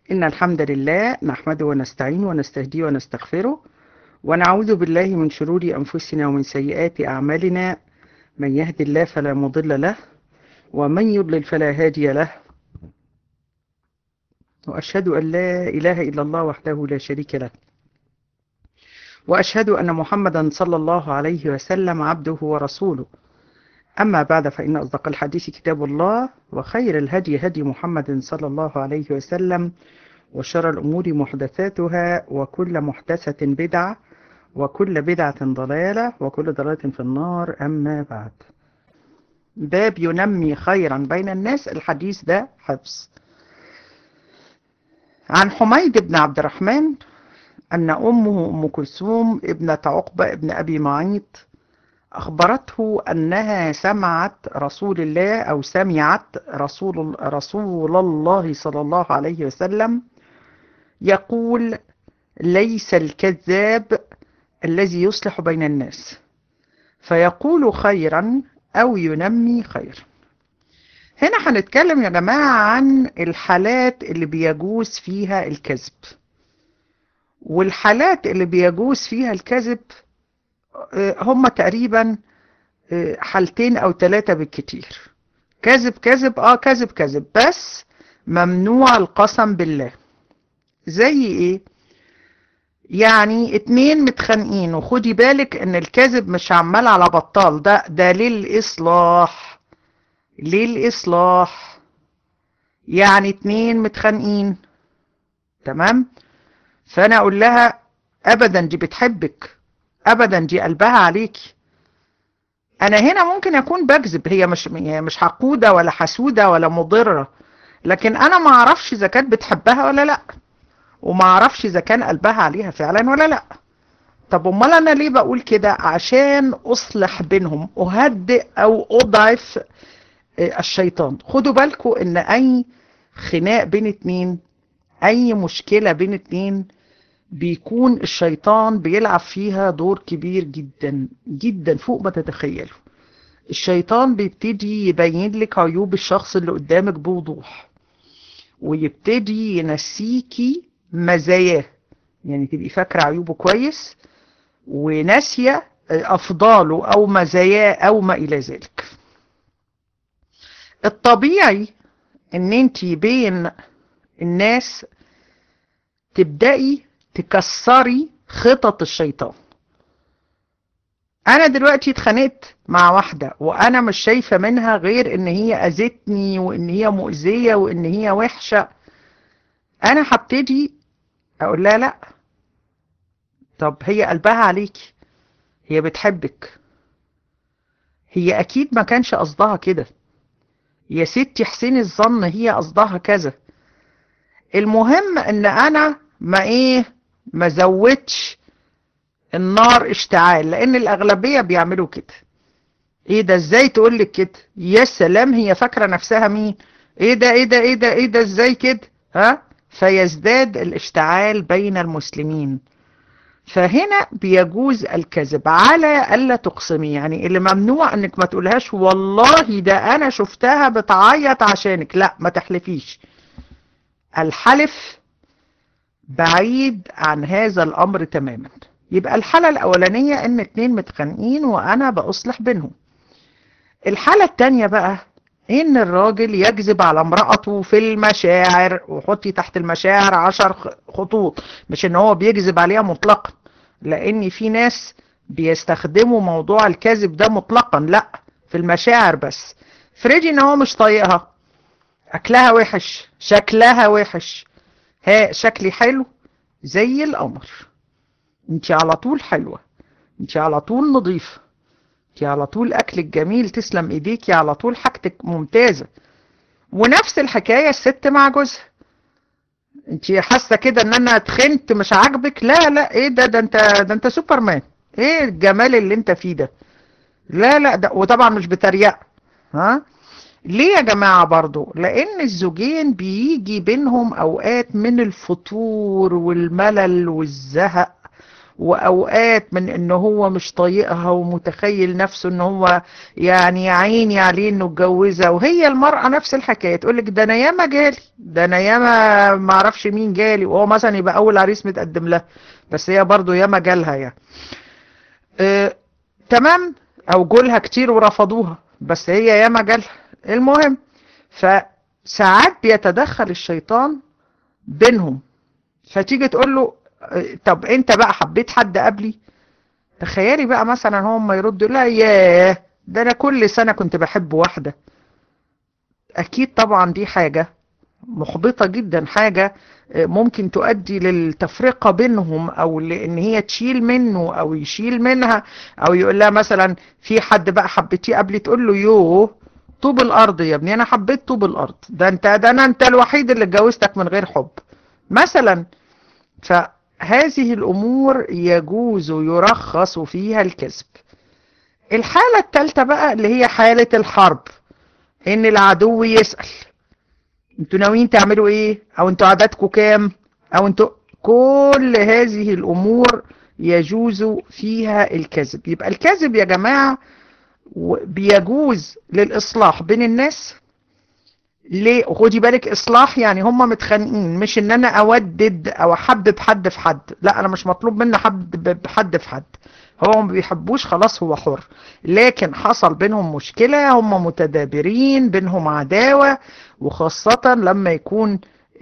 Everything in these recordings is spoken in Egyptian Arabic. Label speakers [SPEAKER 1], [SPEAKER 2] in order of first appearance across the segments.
[SPEAKER 1] إن الحمد لله نحمده ونستعينه ونستهديه ونستغفره ونعوذ بالله من شرور أنفسنا ومن سيئات أعمالنا من يهد الله فلا مضل له ومن يضلل فلا هادي له وأشهد أن لا إله إلا الله وحده لا شريك له وأشهد أن محمدا صلى الله عليه وسلم عبده ورسوله أما بعد فإن أصدق الحديث كتاب الله وخير الهدي هدي محمد صلى الله عليه وسلم وشر الأمور محدثاتها وكل محدثة بدعة وكل بدعة ضلالة وكل ضلالة في النار أما بعد باب ينمي خيرا بين الناس الحديث ده حفظ عن حميد بن عبد الرحمن أن أمه أم كلثوم ابنة عقبة ابن أبي معيط أخبرته أنها سمعت رسول الله أو سمعت رسول, رسول الله صلى الله عليه وسلم يقول ليس الكذاب الذي يصلح بين الناس فيقول خيرا أو ينمي خيرا هنا هنتكلم يا جماعة عن الحالات اللي بيجوز فيها الكذب والحالات اللي بيجوز فيها الكذب هم تقريبا حالتين او ثلاثة بالكتير كذب كذب اه كذب كذب بس ممنوع القسم بالله زي ايه يعني اتنين متخانقين وخدي بالك ان الكذب مش عمال على بطال ده ده للاصلاح للاصلاح يعني اتنين متخانقين تمام فانا اقول لها ابدا دي بتحبك ابدا دي قلبها عليكي انا هنا ممكن اكون بكذب هي مش مش حقودة ولا حسودة ولا مضرة لكن انا ما اعرفش اذا كانت بتحبها ولا لا وما اعرفش اذا كان قلبها عليها فعلا ولا لا طب امال انا ليه بقول كده عشان اصلح بينهم اهدئ او اضعف الشيطان خدوا بالكم ان اي خناق بين اتنين اي مشكلة بين اتنين بيكون الشيطان بيلعب فيها دور كبير جدا جدا فوق ما تتخيلوا الشيطان بيبتدي يبين لك عيوب الشخص اللي قدامك بوضوح ويبتدي ينسيكي مزاياه يعني تبقي فاكرة عيوبه كويس وناسية أفضاله أو مزاياه أو ما إلى ذلك الطبيعي ان انت بين الناس تبدأي تكسري خطط الشيطان انا دلوقتي اتخانقت مع واحدة وانا مش شايفة منها غير ان هي اذتني وان هي مؤذية وان هي وحشة انا هبتدي اقول لها لا طب هي قلبها عليكي هي بتحبك هي اكيد ما كانش قصدها كده يا ستي حسين الظن هي قصدها كذا المهم ان انا ما ايه ما زودش النار اشتعال لان الاغلبية بيعملوا كده ايه ده ازاي تقول لك كده يا سلام هي فاكرة نفسها مين ايه ده ايه ده ايه ده ايه ده ازاي كده ها فيزداد الاشتعال بين المسلمين فهنا بيجوز الكذب على الا تقسمي يعني اللي ممنوع انك ما تقولهاش والله ده انا شفتها بتعيط عشانك لا ما تحلفيش الحلف بعيد عن هذا الامر تماما يبقى الحالة الاولانية ان اتنين متخانقين وانا باصلح بينهم الحالة التانية بقى ان الراجل يكذب على امرأته في المشاعر وحطي تحت المشاعر عشر خطوط مش ان هو بيكذب عليها مطلقا لان في ناس بيستخدموا موضوع الكذب ده مطلقا لا في المشاعر بس فريدي ان هو مش طايقها اكلها وحش شكلها وحش ها شكلي حلو زي القمر انت على طول حلوة انت على طول نظيفة انت على طول اكلك جميل تسلم ايديكي على طول حاجتك ممتازة ونفس الحكاية الست مع جوزها انت حاسة كده ان انا اتخنت مش عاجبك لا لا ايه ده ده انت ده انت سوبرمان ايه الجمال اللي انت فيه ده لا لا ده وطبعا مش بتريق ها ليه يا جماعة برضو لان الزوجين بيجي بينهم اوقات من الفتور والملل والزهق واوقات من ان هو مش طايقها ومتخيل نفسه ان هو يعني يا عيني عليه انه اتجوزها وهي المرأة نفس الحكاية تقول لك ده انا ياما جالي ده انا ياما ما اعرفش مين جالي وهو مثلا يبقى اول عريس متقدم لها بس هي برضو ياما جالها يعني اه تمام او جولها كتير ورفضوها بس هي ياما جالها المهم فساعات بيتدخل الشيطان بينهم فتيجي تقول له طب انت بقى حبيت حد قبلي تخيلي بقى مثلا هم يردوا لا ياه ده انا كل سنة كنت بحب واحدة اكيد طبعا دي حاجة محبطة جدا حاجة ممكن تؤدي للتفرقة بينهم او لان هي تشيل منه او يشيل منها او يقول لها مثلا في حد بقى حبيتيه قبلي تقول له يوه طوب الارض يا ابني انا حبيت طوب الارض ده انت ده انا انت الوحيد اللي اتجوزتك من غير حب مثلا فهذه الامور يجوز يرخص فيها الكذب الحالة الثالثة بقى اللي هي حالة الحرب ان العدو يسأل انتوا ناويين تعملوا ايه او انتوا عددكم كام او انتوا كل هذه الامور يجوز فيها الكذب يبقى الكذب يا جماعة بيجوز للاصلاح بين الناس ليه خدي بالك اصلاح يعني هم متخانقين مش ان انا اودد او احبب حد في حد لا انا مش مطلوب مني احبب حد في حد هو ما بيحبوش خلاص هو حر لكن حصل بينهم مشكلة هم متدابرين بينهم عداوة وخاصة لما يكون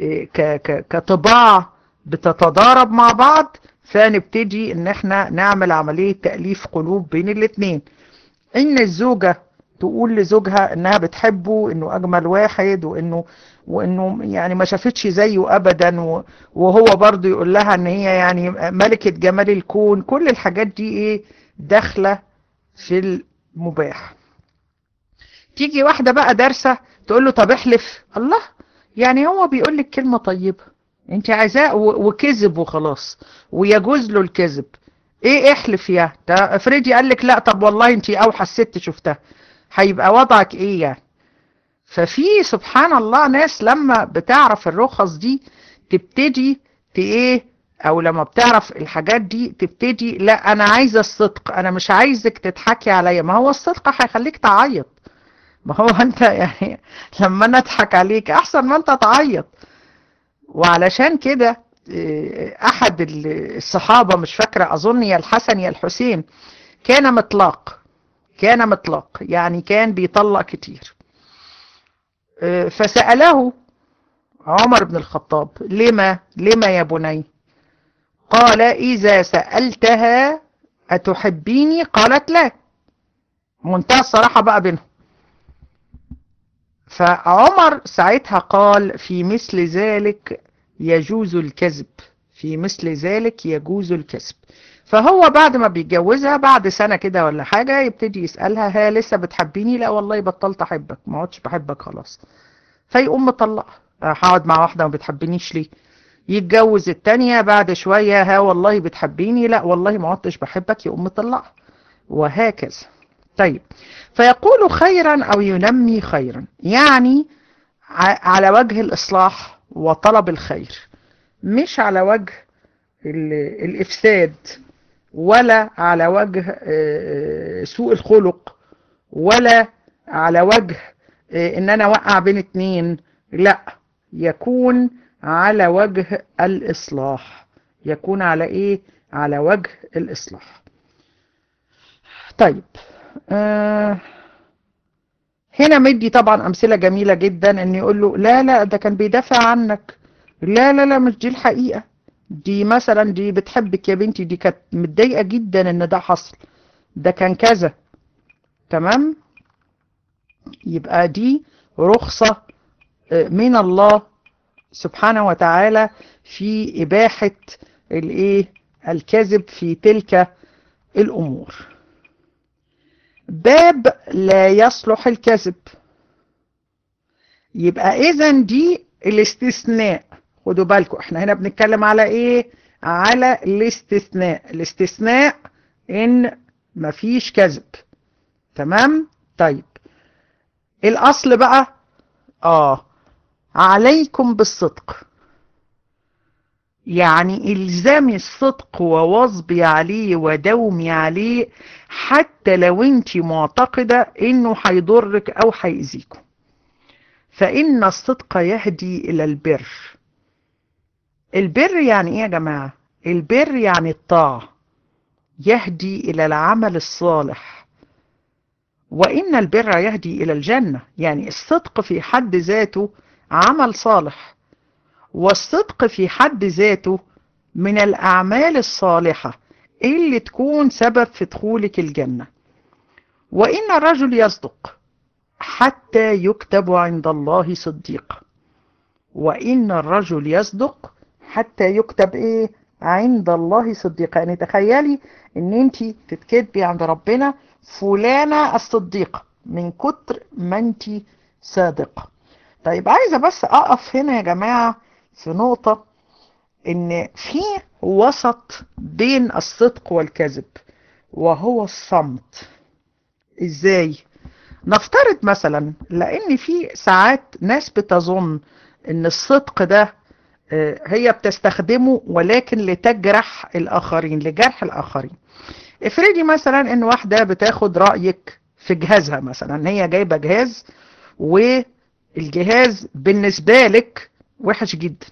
[SPEAKER 1] كطباع بتتضارب مع بعض فنبتدي ان احنا نعمل عملية تأليف قلوب بين الاتنين ان الزوجة تقول لزوجها انها بتحبه انه اجمل واحد وانه وانه يعني ما شافتش زيه ابدا وهو برضه يقول لها ان هي يعني ملكة جمال الكون كل الحاجات دي ايه داخله في المباح تيجي واحدة بقى دارسة تقول له طب احلف الله يعني هو بيقول لك كلمة طيبة انت عايزاه وكذب وخلاص ويجوز له الكذب ايه احلف يا ده افريدي قال لك لا طب والله انت اوحى الست شفتها هيبقى وضعك ايه يعني ففي سبحان الله ناس لما بتعرف الرخص دي تبتدي ايه او لما بتعرف الحاجات دي تبتدي لا انا عايزه الصدق انا مش عايزك تضحكي عليا ما هو الصدق هيخليك تعيط ما هو انت يعني لما انا اضحك عليك احسن ما انت تعيط وعلشان كده احد الصحابه مش فاكره اظن يا الحسن يا الحسين كان مطلق كان مطلق يعني كان بيطلق كتير فسأله عمر بن الخطاب لما لما يا بني قال إذا سألتها أتحبيني قالت لا منتهى الصراحة بقى بينهم فعمر ساعتها قال في مثل ذلك يجوز الكذب في مثل ذلك يجوز الكذب فهو بعد ما بيتجوزها بعد سنة كده ولا حاجة يبتدي يسألها ها لسه بتحبيني لا والله بطلت أحبك ما عدتش بحبك خلاص فيقوم مطلقها هقعد مع واحدة ما بتحبنيش ليه يتجوز التانية بعد شوية ها والله بتحبيني لا والله ما عدتش بحبك يقوم مطلقها وهكذا طيب فيقول خيرا أو ينمي خيرا يعني على وجه الإصلاح وطلب الخير مش على وجه الإفساد ولا على وجه سوء الخلق ولا على وجه ان انا اوقع بين اتنين لا يكون على وجه الاصلاح يكون على ايه على وجه الاصلاح طيب آه هنا مدي طبعا امثلة جميلة جدا ان يقول له لا لا ده كان بيدافع عنك لا لا لا مش دي الحقيقة دي مثلا دي بتحبك يا بنتي دي كانت متضايقة جدا ان ده حصل ده كان كذا تمام يبقى دي رخصة من الله سبحانه وتعالى في إباحة الايه الكذب في تلك الأمور باب لا يصلح الكذب يبقى إذا دي الاستثناء خدوا بالكم احنا هنا بنتكلم على ايه على الاستثناء الاستثناء ان مفيش كذب تمام طيب الاصل بقى اه عليكم بالصدق يعني الزامي الصدق وواظبي عليه ودومي عليه حتى لو انت معتقدة انه هيضرك او هيأذيكم فإن الصدق يهدي إلى البر البر يعني إيه يا جماعة؟ البر يعني الطاعة يهدي إلى العمل الصالح وإن البر يهدي إلى الجنة يعني الصدق في حد ذاته عمل صالح والصدق في حد ذاته من الأعمال الصالحة اللي تكون سبب في دخولك الجنة وإن الرجل يصدق حتى يكتب عند الله صديقا وإن الرجل يصدق حتى يكتب إيه عند الله صديقا يعني تخيلي ان انت تتكتبي عند ربنا فلانة الصديقة من كتر ما انت صادقة طيب عايزة بس اقف هنا يا جماعة في نقطة ان في وسط بين الصدق والكذب وهو الصمت ازاي نفترض مثلا لان في ساعات ناس بتظن ان الصدق ده هي بتستخدمه ولكن لتجرح الاخرين لجرح الاخرين افرضي مثلا ان واحدة بتاخد رأيك في جهازها مثلا هي جايبة جهاز والجهاز بالنسبة لك وحش جدا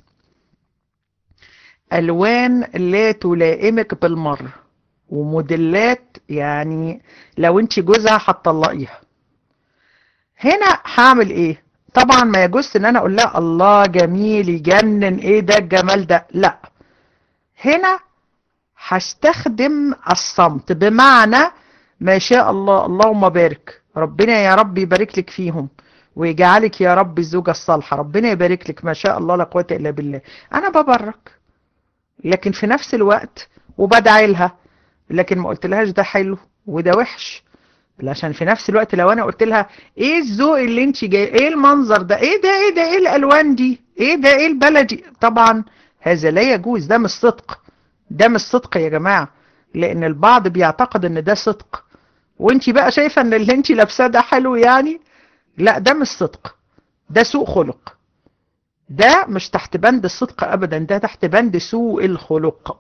[SPEAKER 1] الوان لا تلائمك بالمرة وموديلات يعني لو انت جوزها هتطلقيها هنا هعمل ايه طبعا ما يجوز ان انا اقول لها الله جميل يجنن ايه ده الجمال ده لا هنا هستخدم الصمت بمعنى ما شاء الله اللهم بارك ربنا يا رب يبارك لك فيهم ويجعلك يا رب الزوجة الصالحة ربنا يبارك لك ما شاء الله لا قوة إلا بالله أنا ببرك لكن في نفس الوقت وبدعي لها لكن ما قلت لهاش ده حلو وده وحش عشان في نفس الوقت لو انا قلت لها ايه الذوق اللي انت جاي ايه المنظر ده ايه ده ايه ده ايه الالوان دي ايه ده ايه البلدي طبعا هذا لا يجوز ده مش صدق ده مش صدق يا جماعة لان البعض بيعتقد ان ده صدق وانت بقى شايفة ان اللي انت لابساه ده حلو يعني لا ده مش صدق ده سوء خلق ده مش تحت بند الصدق ابدا ده تحت بند سوء الخلق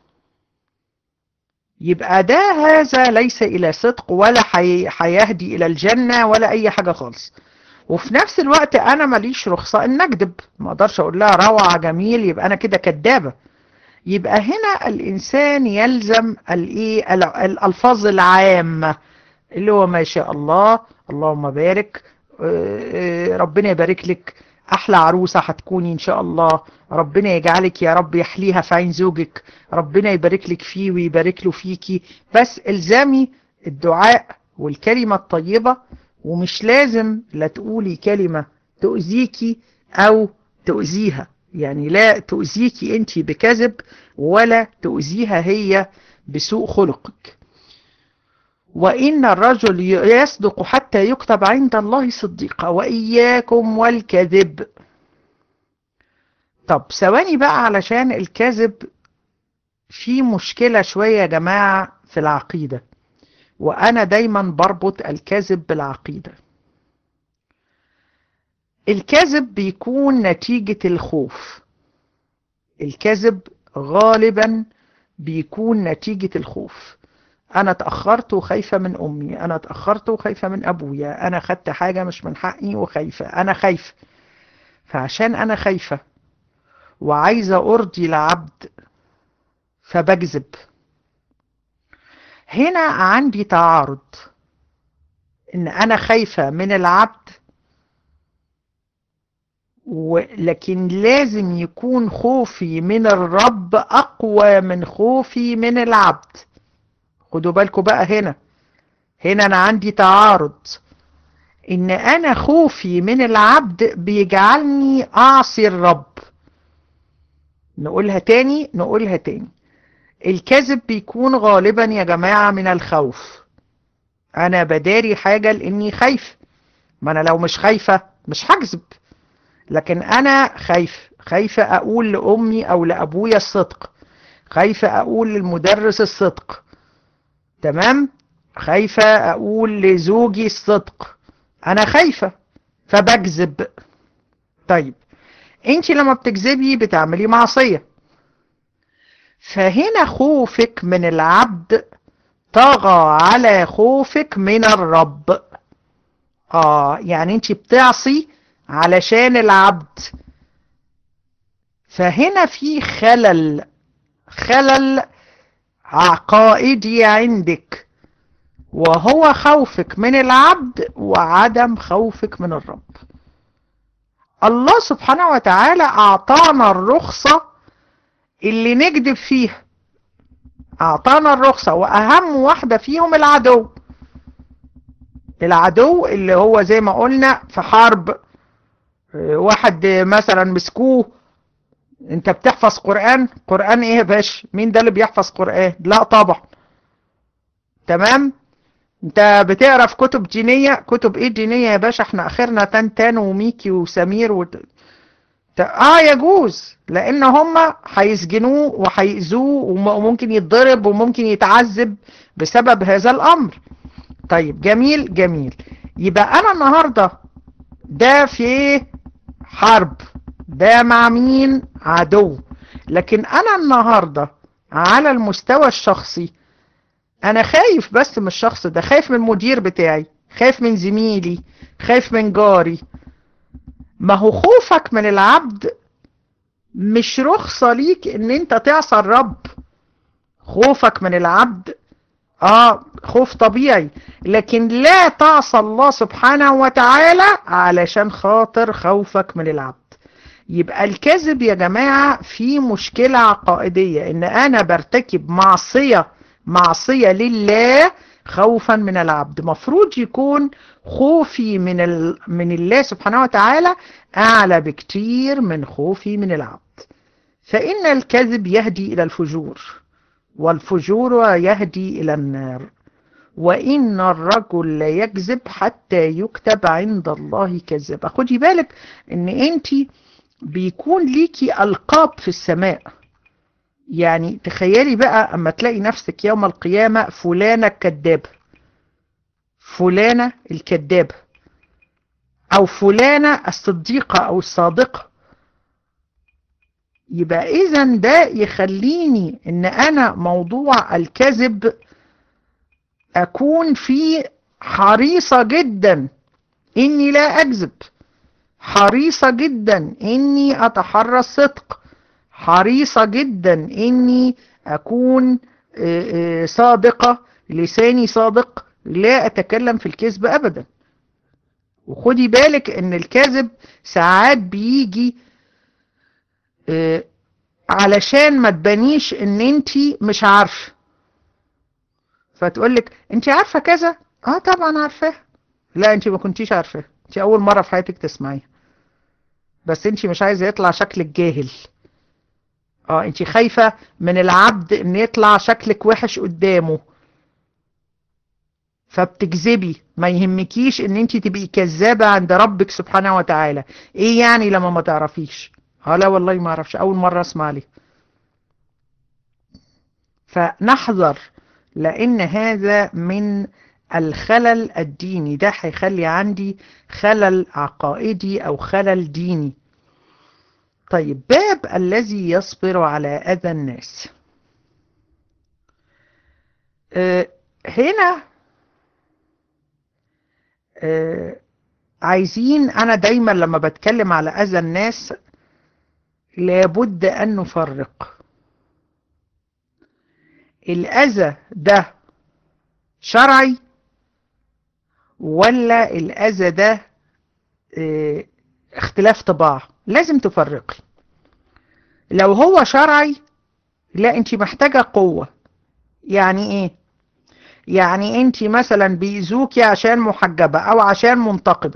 [SPEAKER 1] يبقى ده هذا ليس إلى صدق ولا هيهدي إلى الجنة ولا أي حاجة خالص وفي نفس الوقت أنا ماليش رخصة إن أكذب ما أقدرش أقول لها روعة جميل يبقى أنا كده كدابة يبقى هنا الإنسان يلزم الإيه الألفاظ العامة اللي هو ما شاء الله اللهم بارك ربنا يبارك لك احلى عروسة هتكوني ان شاء الله ربنا يجعلك يا رب يحليها في عين زوجك ربنا يبارك لك فيه ويبارك له فيكي بس الزامي الدعاء والكلمة الطيبة ومش لازم لا تقولي كلمة تؤذيكي او تؤذيها يعني لا تؤذيكي انت بكذب ولا تؤذيها هي بسوء خلقك وإن الرجل يصدق حتى يكتب عند الله صديقا وإياكم والكذب طب ثواني بقى علشان الكذب في مشكلة شوية يا جماعة في العقيدة وأنا دايما بربط الكذب بالعقيدة الكذب بيكون نتيجة الخوف الكذب غالبا بيكون نتيجة الخوف انا اتأخرت وخايفة من امي انا اتأخرت وخايفة من ابويا انا خدت حاجة مش من حقي وخايفة انا خايفة فعشان انا خايفة وعايزة ارضي العبد فبكذب هنا عندي تعارض ان انا خايفة من العبد ولكن لازم يكون خوفي من الرب اقوى من خوفي من العبد خدوا بالكم بقى هنا هنا انا عندي تعارض ان انا خوفي من العبد بيجعلني اعصي الرب نقولها تاني نقولها تاني الكذب بيكون غالبا يا جماعة من الخوف انا بداري حاجة لاني خايف ما انا لو مش خايفة مش هكذب لكن انا خايف خايفة اقول لامي او لابويا الصدق خايفة اقول للمدرس الصدق تمام خايفة اقول لزوجي الصدق انا خايفة فبكذب طيب انت لما بتكذبي بتعملي معصية فهنا خوفك من العبد طغى على خوفك من الرب اه يعني انت بتعصي علشان العبد فهنا في خلل خلل عقائدي عندك وهو خوفك من العبد وعدم خوفك من الرب الله سبحانه وتعالى أعطانا الرخصة اللي نكذب فيها أعطانا الرخصة وأهم واحدة فيهم العدو العدو اللي هو زي ما قلنا في حرب واحد مثلا مسكوه انت بتحفظ قرآن قرآن ايه يا باشا مين ده اللي بيحفظ قرآن لا طبعا تمام انت بتقرا في كتب دينية كتب ايه دينية يا باشا احنا اخرنا تان وميكي وسمير و... اه يجوز لان هم هيسجنوه وهيأذوه وممكن يتضرب وممكن يتعذب بسبب هذا الامر طيب جميل جميل يبقى انا النهاردة ده في حرب ده مع مين عدو لكن انا النهاردة على المستوى الشخصي انا خايف بس من الشخص ده خايف من المدير بتاعي خايف من زميلي خايف من جاري ما هو خوفك من العبد مش رخصة ليك ان انت تعصى الرب خوفك من العبد اه خوف طبيعي لكن لا تعصى الله سبحانه وتعالى علشان خاطر خوفك من العبد يبقى الكذب يا جماعة في مشكلة عقائدية ان انا برتكب معصية معصية لله خوفا من العبد مفروض يكون خوفي من, ال... من الله سبحانه وتعالى أعلى بكتير من خوفي من العبد فإن الكذب يهدي إلى الفجور والفجور يهدي إلى النار وإن الرجل لا يكذب حتى يكتب عند الله كذب خدي بالك إن أنت بيكون ليكي ألقاب في السماء يعني تخيلي بقى اما تلاقي نفسك يوم القيامة فلانة الكذابة فلانة الكذابة او فلانة الصديقة او الصادقة يبقى اذا ده يخليني ان انا موضوع الكذب اكون فيه حريصة جدا اني لا اكذب حريصة جدا اني اتحرى الصدق حريصة جدا اني اكون صادقة لساني صادق لا اتكلم في الكذب ابدا وخدي بالك ان الكذب ساعات بيجي علشان ما تبانيش ان انت مش عارفه فتقولك انت عارفه كذا اه طبعا عارفاه لا انت ما كنتيش عارفاه انت اول مره في حياتك تسمعيها بس انت مش عايزه يطلع شكلك جاهل اه انت خايفة من العبد ان يطلع شكلك وحش قدامه فبتكذبي ما يهمكيش ان انت تبقي كذابة عند ربك سبحانه وتعالى ايه يعني لما ما تعرفيش اه لا والله ما اعرفش اول مرة اسمع لي فنحذر لان هذا من الخلل الديني ده هيخلي عندي خلل عقائدي او خلل ديني طيب باب الذي يصبر على أذى الناس أه هنا أه عايزين أنا دايما لما بتكلم على أذى الناس لابد أن نفرق الأذى ده شرعي ولا الأذى ده أه اختلاف طباع لازم تفرقي لو هو شرعي لا انت محتاجة قوة يعني ايه يعني انت مثلا بيزوكي عشان محجبة او عشان منتقبة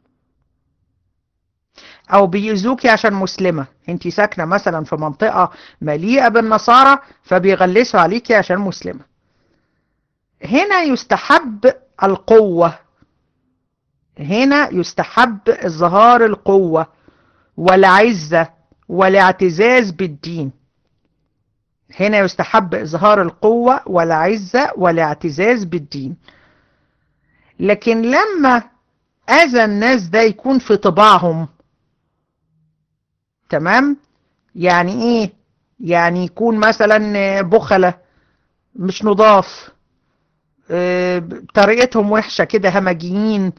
[SPEAKER 1] او بيزوكي عشان مسلمة انت ساكنة مثلا في منطقة مليئة بالنصارى فبيغلسوا عليكي عشان مسلمة هنا يستحب القوة هنا يستحب إظهار القوة والعزة والاعتزاز بالدين هنا يستحب إظهار القوة والعزة والاعتزاز بالدين لكن لما أذى الناس ده يكون في طباعهم تمام يعني إيه يعني يكون مثلا بخلة مش نضاف طريقتهم وحشة كده همجيين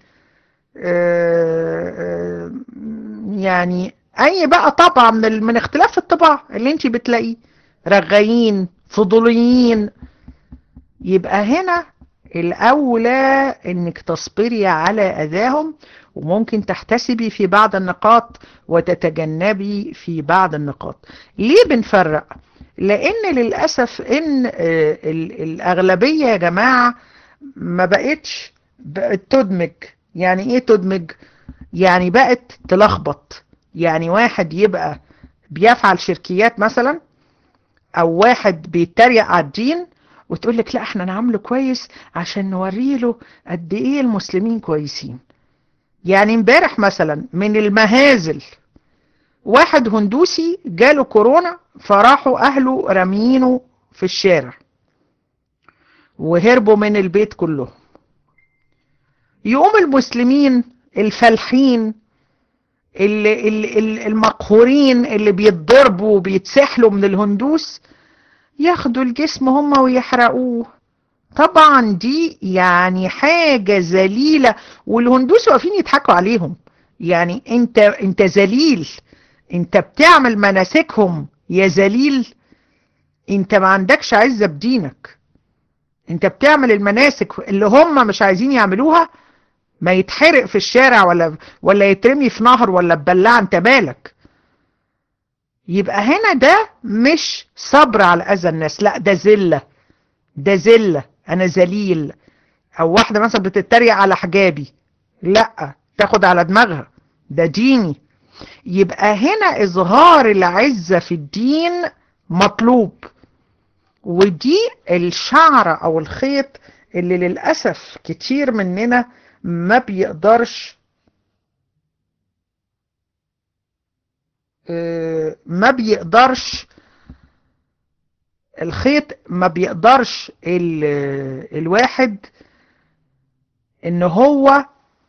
[SPEAKER 1] يعني اي بقى طبع من من اختلاف الطباع اللي انت بتلاقيه رغايين فضوليين يبقى هنا الاولى انك تصبري على اذاهم وممكن تحتسبي في بعض النقاط وتتجنبي في بعض النقاط ليه بنفرق لان للأسف ان الاغلبية يا جماعة ما بقتش بقت تدمج يعني ايه تدمج يعني بقت تلخبط يعني واحد يبقى بيفعل شركيات مثلا او واحد بيتريق على الدين وتقول لك لا احنا نعمله كويس عشان نوري له قد ايه المسلمين كويسين يعني امبارح مثلا من المهازل واحد هندوسي جاله كورونا فراحوا اهله راميينه في الشارع وهربوا من البيت كلهم يقوم المسلمين الفالحين اللي اللي المقهورين اللي بيتضربوا وبيتسحلوا من الهندوس ياخدوا الجسم هم ويحرقوه طبعا دي يعني حاجة ذليلة والهندوس واقفين يضحكوا عليهم يعني انت انت ذليل انت بتعمل مناسكهم يا ذليل انت ما عندكش عزة بدينك انت بتعمل المناسك اللي هم مش عايزين يعملوها ما يتحرق في الشارع ولا ولا يترمي في نهر ولا ببلاعه انت مالك يبقى هنا ده مش صبر على اذى الناس لا ده ذله ده ذله انا ذليل او واحده مثلا بتتريق على حجابي لا تاخد على دماغها ده ديني يبقى هنا اظهار العزه في الدين مطلوب ودي الشعره او الخيط اللي للاسف كتير مننا ما بيقدرش ما بيقدرش الخيط ما بيقدرش الواحد ان هو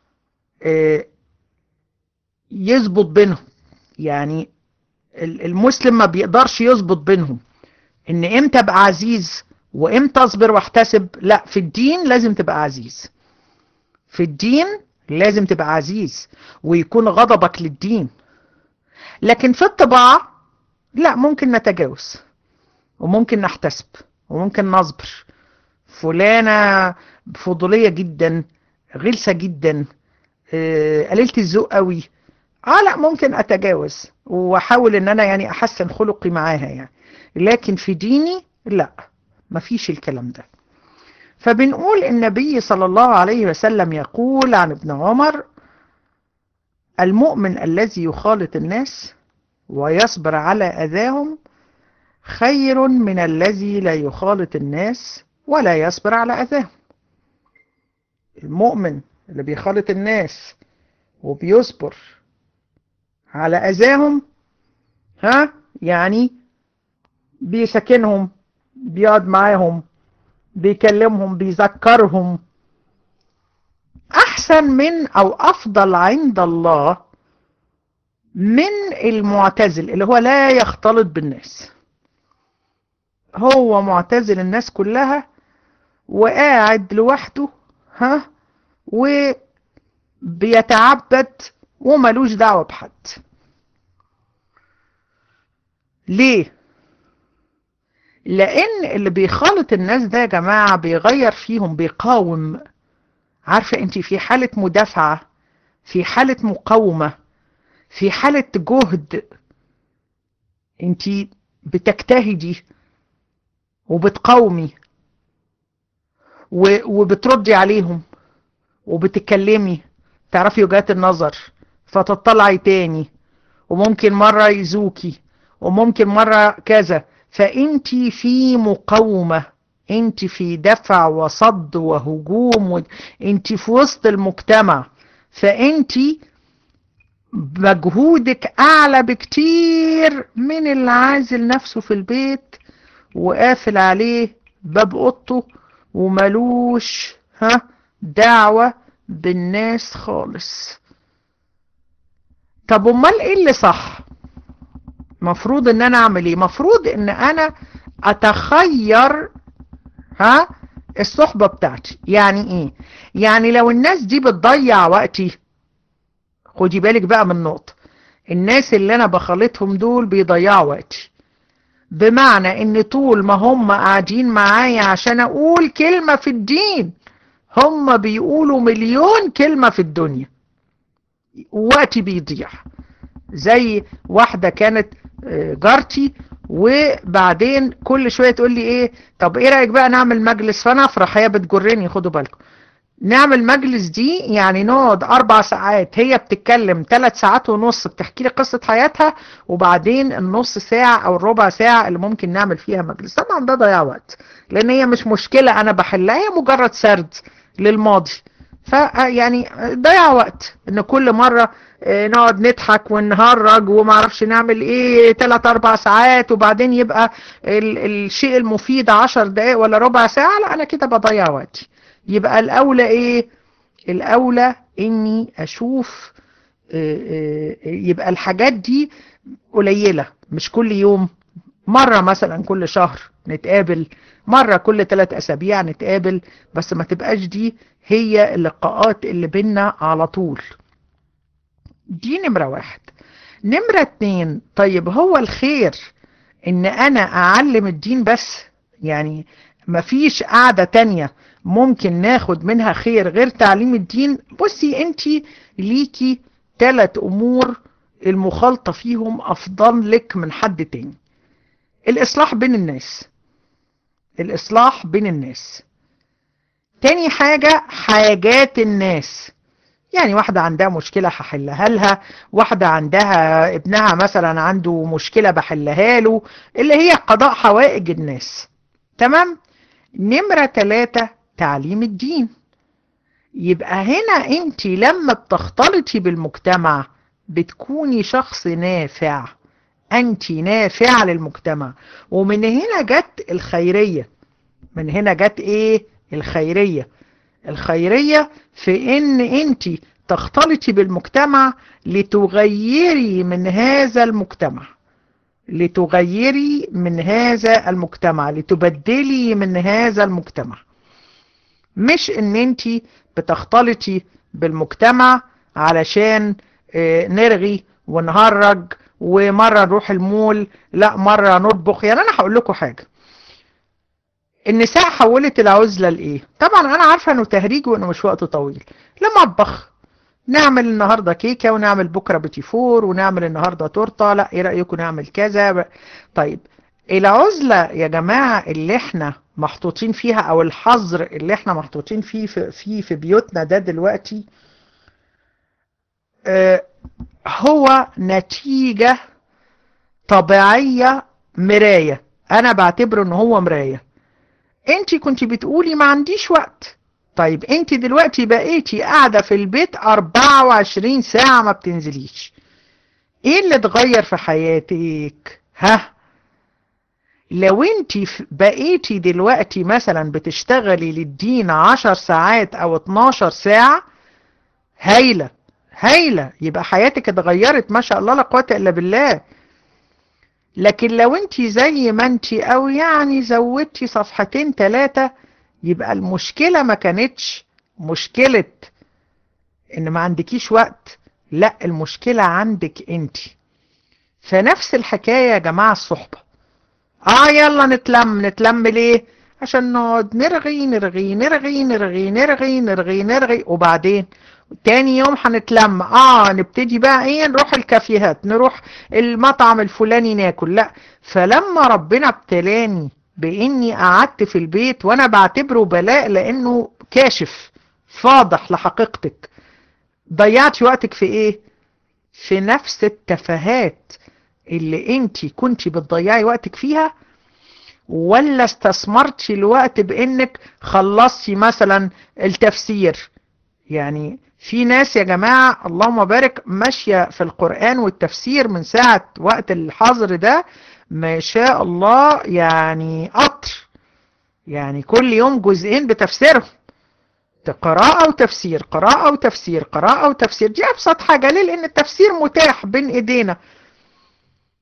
[SPEAKER 1] يظبط بينهم يعني المسلم ما بيقدرش يظبط بينهم ان امتى ابقى عزيز وامتى اصبر واحتسب لا في الدين لازم تبقى عزيز في الدين لازم تبقى عزيز ويكون غضبك للدين لكن في الطباع لا ممكن نتجاوز وممكن نحتسب وممكن نصبر فلانة فضولية جدا غلسة جدا قليلة الذوق قوي اه لا ممكن اتجاوز واحاول ان انا يعني احسن خلقي معاها يعني لكن في ديني لا مفيش الكلام ده فبنقول النبي صلى الله عليه وسلم يقول عن ابن عمر المؤمن الذي يخالط الناس ويصبر على أذاهم خير من الذي لا يخالط الناس ولا يصبر على أذاهم المؤمن اللي بيخالط الناس وبيصبر على أذاهم ها يعني بيسكنهم بيقعد معاهم بيكلمهم بيذكرهم احسن من او افضل عند الله من المعتزل اللي هو لا يختلط بالناس هو معتزل الناس كلها وقاعد لوحده ها وبيتعبد وملوش دعوة بحد ليه لان اللي بيخالط الناس ده يا جماعة بيغير فيهم بيقاوم عارفة انت في حالة مدافعة في حالة مقاومة في حالة جهد انت بتجتهدي وبتقاومي وبتردي عليهم وبتتكلمي تعرفي وجهات النظر فتطلعي تاني وممكن مرة يزوكي وممكن مرة كذا فانت في مقاومة انت في دفع وصد وهجوم و... انت في وسط المجتمع فانت مجهودك اعلى بكتير من اللي عازل نفسه في البيت وقافل عليه باب اوضته وملوش ها دعوة بالناس خالص طب امال ايه اللي صح مفروض ان انا اعمل ايه مفروض ان انا اتخير ها الصحبة بتاعتي يعني ايه يعني لو الناس دي بتضيع وقتي خدي بالك بقى من نقطة الناس اللي انا بخلطهم دول بيضيعوا وقتي بمعنى ان طول ما هم قاعدين معايا عشان اقول كلمة في الدين هم بيقولوا مليون كلمة في الدنيا وقتي بيضيع زي واحدة كانت جارتي وبعدين كل شوية تقول لي ايه طب ايه رأيك بقى نعمل مجلس فانا افرح هي بتجرني خدوا بالكم نعمل مجلس دي يعني نقعد اربع ساعات هي بتتكلم ثلاث ساعات ونص بتحكي لي قصة حياتها وبعدين النص ساعة او الربع ساعة اللي ممكن نعمل فيها مجلس طبعا ده ضياع وقت لان هي مش مشكلة انا بحلها هي مجرد سرد للماضي فيعني ضيع وقت ان كل مرة نقعد نضحك ونهرج وما اعرفش نعمل ايه 3 4 ساعات وبعدين يبقى ال الشيء المفيد 10 دقائق ولا ربع ساعة لا انا كده بضيع وقتي يبقى الاولى ايه الاولى اني اشوف يبقى الحاجات دي قليلة مش كل يوم مرة مثلا كل شهر نتقابل مرة كل ثلاث أسابيع نتقابل بس ما تبقاش دي هي اللقاءات اللي بينا على طول دي نمرة واحد نمرة اتنين طيب هو الخير ان انا اعلم الدين بس يعني مفيش قاعدة تانية ممكن ناخد منها خير غير تعليم الدين بصي انت ليكي ثلاث امور المخالطة فيهم افضل لك من حد تاني الاصلاح بين الناس الاصلاح بين الناس تاني حاجة حاجات الناس يعني واحدة عندها مشكلة هحلها لها واحدة عندها ابنها مثلا عنده مشكلة بحلها له اللي هي قضاء حوائج الناس تمام نمرة ثلاثة تعليم الدين يبقى هنا انت لما بتختلطي بالمجتمع بتكوني شخص نافع انت نافع للمجتمع ومن هنا جت الخيرية من هنا جت ايه الخيرية الخيرية في ان انت تختلطي بالمجتمع لتغيري من هذا المجتمع لتغيري من هذا المجتمع لتبدلي من هذا المجتمع مش ان انت بتختلطي بالمجتمع علشان نرغي ونهرج ومرة نروح المول لا مرة نطبخ يعني انا هقول لكم حاجة النساء حولت العزلة لايه طبعا انا عارفة انه تهريج وانه مش وقت طويل لما اطبخ نعمل النهاردة كيكة ونعمل بكرة بيتي فور ونعمل النهاردة تورتة لا ايه رأيكم نعمل كذا طيب العزلة يا جماعة اللي احنا محطوطين فيها او الحظر اللي احنا محطوطين فيه في, في, في بيوتنا ده دلوقتي اه هو نتيجة طبيعية مراية انا بعتبره ان هو مراية انت كنت بتقولي ما عنديش وقت طيب انت دلوقتي بقيتي قاعدة في البيت 24 ساعة ما بتنزليش ايه اللي اتغير في حياتك ها لو انت بقيتي دلوقتي مثلا بتشتغلي للدين 10 ساعات او 12 ساعة هايلة هايلة يبقى حياتك اتغيرت ما شاء الله لا قوة الا بالله لكن لو انت زي ما انت او يعني زودتي صفحتين ثلاثة يبقى المشكلة ما كانتش مشكلة ان ما عندكيش وقت لا المشكلة عندك انت فنفس الحكاية يا جماعة الصحبة اه يلا نتلم نتلم ليه عشان نقعد نرغي نرغي نرغي نرغي نرغي نرغي نرغي وبعدين تاني يوم هنتلم اه نبتدي بقى ايه نروح الكافيهات نروح المطعم الفلاني ناكل لا فلما ربنا ابتلاني باني قعدت في البيت وانا بعتبره بلاء لانه كاشف فاضح لحقيقتك ضيعتي وقتك في ايه في نفس التفاهات اللي انت كنت بتضيعي وقتك فيها ولا استثمرتي الوقت بانك خلصتي مثلا التفسير يعني في ناس يا جماعة اللهم بارك ماشية في القرآن والتفسير من ساعة وقت الحظر ده ما شاء الله يعني قطر يعني كل يوم جزئين بتفسيرهم قراءة وتفسير قراءة وتفسير قراءة وتفسير دي أبسط حاجة ليه لأن التفسير متاح بين إيدينا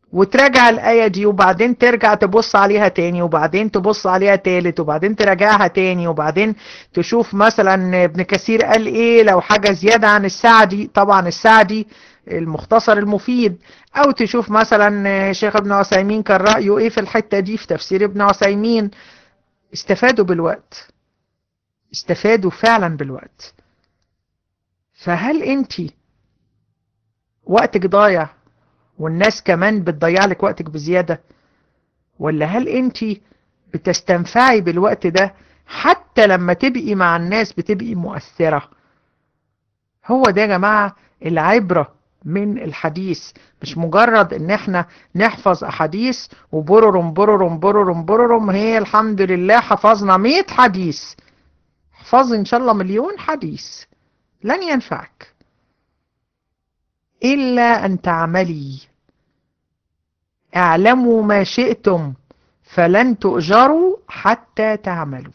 [SPEAKER 1] وتراجع الآية دي وبعدين ترجع تبص عليها تاني وبعدين تبص عليها تالت وبعدين تراجعها تاني وبعدين تشوف مثلا ابن كثير قال ايه لو حاجة زيادة عن السعدي طبعا السعدي المختصر المفيد او تشوف مثلا شيخ ابن عثيمين كان رأيه ايه في الحتة دي في تفسير ابن عثيمين استفادوا بالوقت استفادوا فعلا بالوقت فهل انت وقتك ضايع والناس كمان بتضيع لك وقتك بزيادة ولا هل انت بتستنفعي بالوقت ده حتى لما تبقي مع الناس بتبقي مؤثرة هو ده يا جماعة العبرة من الحديث مش مجرد ان احنا نحفظ احاديث وبررم بررم بررم بررم هي الحمد لله حفظنا 100 حديث احفظ ان شاء الله مليون حديث لن ينفعك إلا أن تعملي اعلموا ما شئتم فلن تؤجروا حتى تعملوا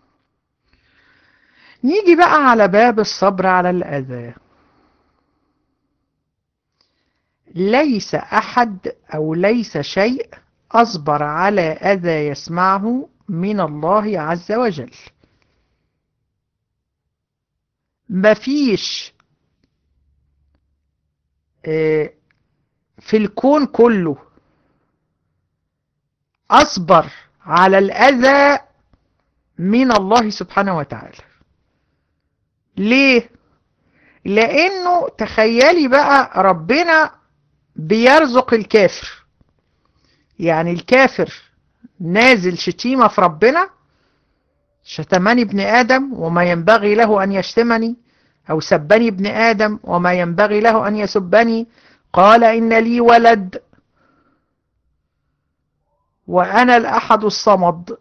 [SPEAKER 1] نيجي بقى على باب الصبر على الأذى ليس أحد أو ليس شيء أصبر على أذى يسمعه من الله عز وجل مفيش في الكون كله أصبر على الأذى من الله سبحانه وتعالى ليه؟ لأنه تخيلي بقى ربنا بيرزق الكافر يعني الكافر نازل شتيمة في ربنا شتمني ابن آدم وما ينبغي له أن يشتمني أو سبني ابن آدم وما ينبغي له أن يسبني قال إن لي ولد وأنا الأحد الصمد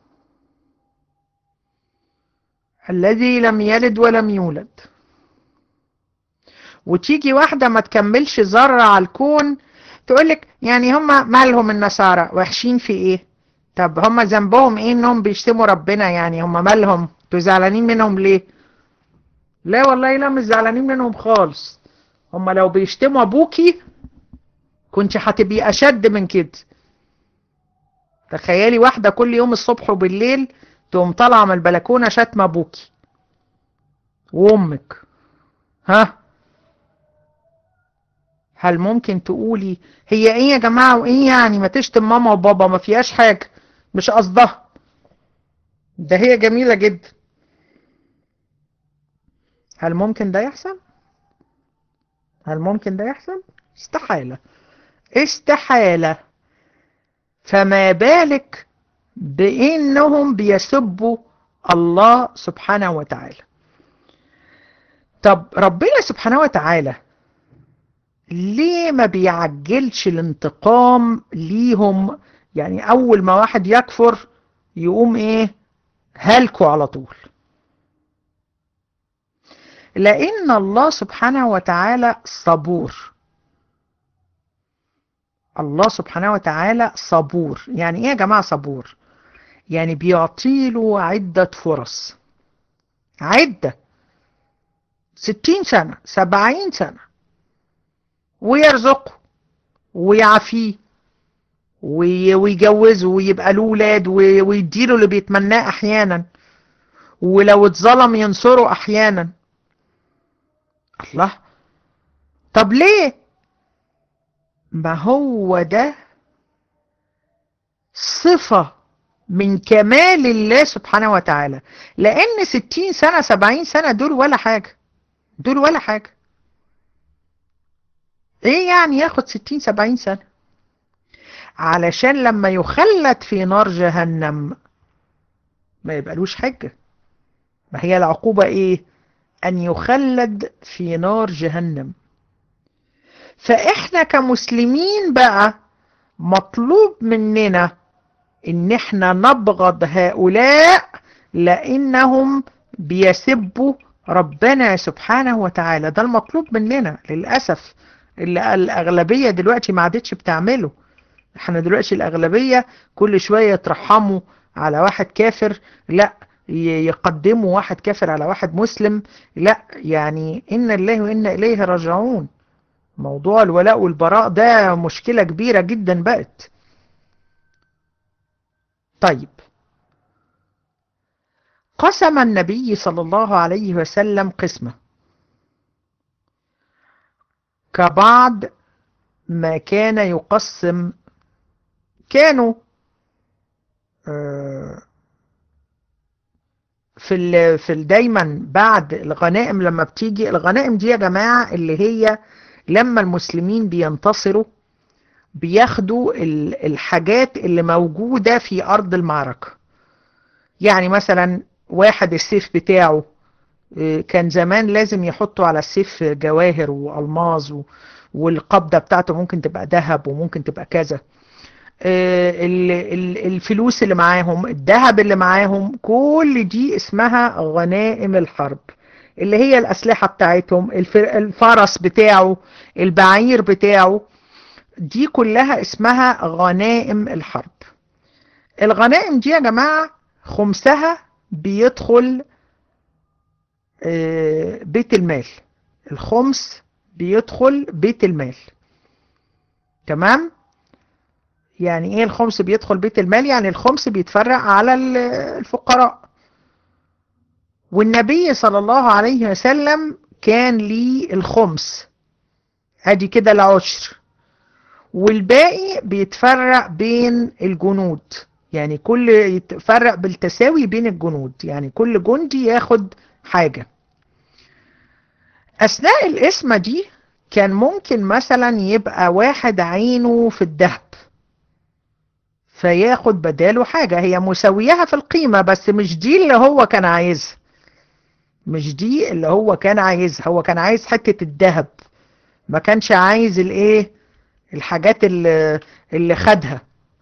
[SPEAKER 1] الذي لم يلد ولم يولد وتيجي واحدة ما تكملش ذرة على الكون تقولك يعني هم مالهم النصارى وحشين في ايه طب هم ذنبهم ايه انهم بيشتموا ربنا يعني هم مالهم انتوا زعلانين منهم ليه لا والله لا مش زعلانين منهم خالص هم لو بيشتموا ابوكي كنت هتبقي اشد من كده تخيلي واحدة كل يوم الصبح وبالليل تقوم طالعة من البلكونة شتم ابوكي وامك ها هل ممكن تقولي هي ايه يا جماعة وايه يعني ما تشتم ماما وبابا ما فيهاش حاجة مش قصدها ده هي جميلة جدا هل ممكن ده يحصل هل ممكن ده يحصل استحالة استحالة فما بالك بانهم بيسبوا الله سبحانه وتعالى طب ربنا سبحانه وتعالى ليه ما بيعجلش الانتقام ليهم يعني اول ما واحد يكفر يقوم ايه هلكوا على طول لان الله سبحانه وتعالى صبور الله سبحانه وتعالى صبور يعني ايه يا جماعة صبور يعني بيعطيله عدة فرص عدة ستين سنة سبعين سنة ويرزقه ويعافيه ويجوزه ويبقى له ولاد ويديله اللي بيتمناه احيانا ولو اتظلم ينصره احيانا الله طب ليه ما هو ده صفة من كمال الله سبحانه وتعالى لان ستين سنة سبعين سنة دول ولا حاجة دول ولا حاجة ايه يعني ياخد ستين سبعين سنة علشان لما يخلد في نار جهنم ما يبقالوش حاجة ما هي العقوبة ايه ان يخلد في نار جهنم فاحنا كمسلمين بقى مطلوب مننا ان احنا نبغض هؤلاء لانهم بيسبوا ربنا سبحانه وتعالى ده المطلوب مننا للأسف اللي الأغلبية دلوقتي ما عادتش بتعمله احنا دلوقتي الأغلبية كل شوية يترحموا على واحد كافر لا يقدموا واحد كافر على واحد مسلم لا يعني إن الله وإنا إليه راجعون موضوع الولاء والبراء ده مشكلة كبيرة جدا بقت طيب قسم النبي صلى الله عليه وسلم قسمة كبعض ما كان يقسم كانوا في ال في ال دايما بعد الغنائم لما بتيجي الغنائم دي يا جماعة اللي هي لما المسلمين بينتصروا بياخدوا الحاجات اللي موجودة في أرض المعركة يعني مثلا واحد السيف بتاعه كان زمان لازم يحطوا على السيف جواهر والماظ والقبضة بتاعته ممكن تبقى ذهب وممكن تبقى كذا الفلوس اللي معاهم الذهب اللي معاهم كل دي اسمها غنائم الحرب اللي هي الأسلحة بتاعتهم الفرس بتاعه البعير بتاعه دي كلها اسمها غنائم الحرب الغنائم دي يا جماعة خمسها بيدخل بيت المال الخمس بيدخل بيت المال تمام يعني ايه الخمس بيدخل بيت المال يعني الخمس بيتفرق على الفقراء والنبي صلى الله عليه وسلم كان ليه الخمس ادي كده العشر والباقي بيتفرق بين الجنود يعني كل يتفرق بالتساوي بين الجنود يعني كل جندي ياخد حاجة أثناء القسمة دي كان ممكن مثلا يبقى واحد عينه في الذهب فياخد بداله حاجة هي مساويها في القيمة بس مش دي اللي هو كان عايزها مش دي اللي هو كان عايزها هو كان عايز حتة الذهب ما كانش عايز الايه الحاجات اللي, اللي خدها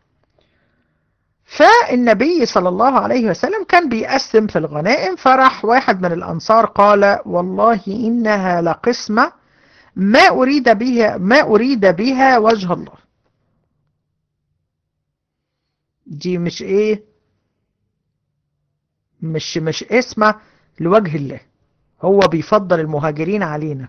[SPEAKER 1] فالنبي صلى الله عليه وسلم كان بيقسم في الغنائم فراح واحد من الأنصار قال والله إنها لقسمة ما أريد بها ما أريد بها وجه الله دي مش ايه مش مش اسمه لوجه الله هو بيفضل المهاجرين علينا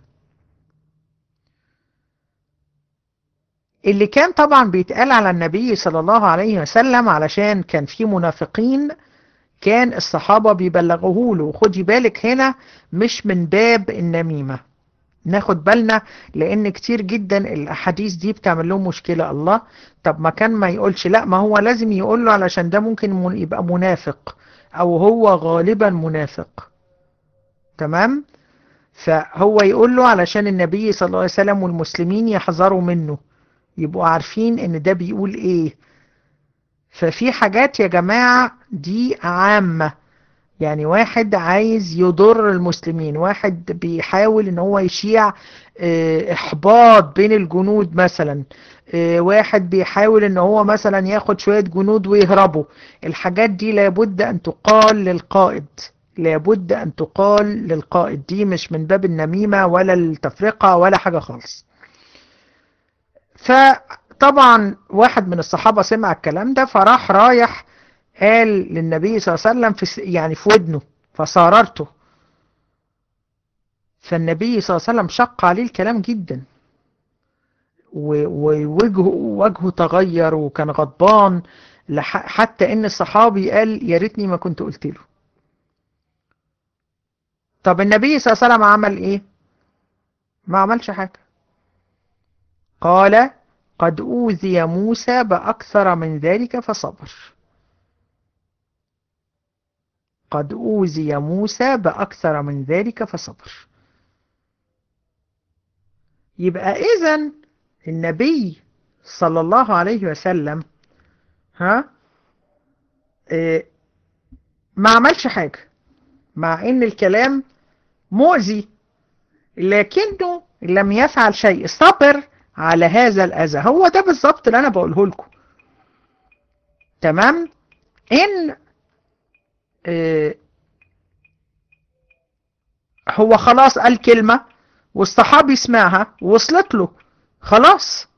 [SPEAKER 1] اللي كان طبعا بيتقال على النبي صلى الله عليه وسلم علشان كان في منافقين كان الصحابة بيبلغوه له خدي بالك هنا مش من باب النميمة ناخد بالنا لان كتير جدا الاحاديث دي بتعمل لهم مشكلة الله طب ما كان ما يقولش لا ما هو لازم يقول له علشان ده ممكن يبقى منافق او هو غالبا منافق تمام فهو يقول له علشان النبي صلى الله عليه وسلم والمسلمين يحذروا منه يبقوا عارفين ان ده بيقول ايه ففي حاجات يا جماعة دي عامة يعني واحد عايز يضر المسلمين واحد بيحاول ان هو يشيع احباط بين الجنود مثلا واحد بيحاول ان هو مثلا ياخد شوية جنود ويهربوا الحاجات دي لابد ان تقال للقائد لابد ان تقال للقائد دي مش من باب النميمة ولا التفرقة ولا حاجة خالص فطبعا واحد من الصحابة سمع الكلام ده فراح رايح قال للنبي صلى الله عليه وسلم في يعني في ودنه فصاررته فالنبي صلى الله عليه وسلم شق عليه الكلام جدا ووجهه وجهه تغير وكان غضبان حتى ان الصحابي قال يا ريتني ما كنت قلت له طب النبي صلى الله عليه وسلم عمل ايه ما عملش حاجة قال قد أوذي موسى بأكثر من ذلك فصبر قد أوذي موسى بأكثر من ذلك فصبر يبقى إذن النبي صلى الله عليه وسلم ها إيه ما عملش حاجة مع ان الكلام مؤذي لكنه لم يفعل شيء صبر على هذا الأذى هو ده بالظبط اللي أنا بقوله لكم تمام إن إيه هو خلاص قال كلمة والصحابي سمعها وصلت له خلاص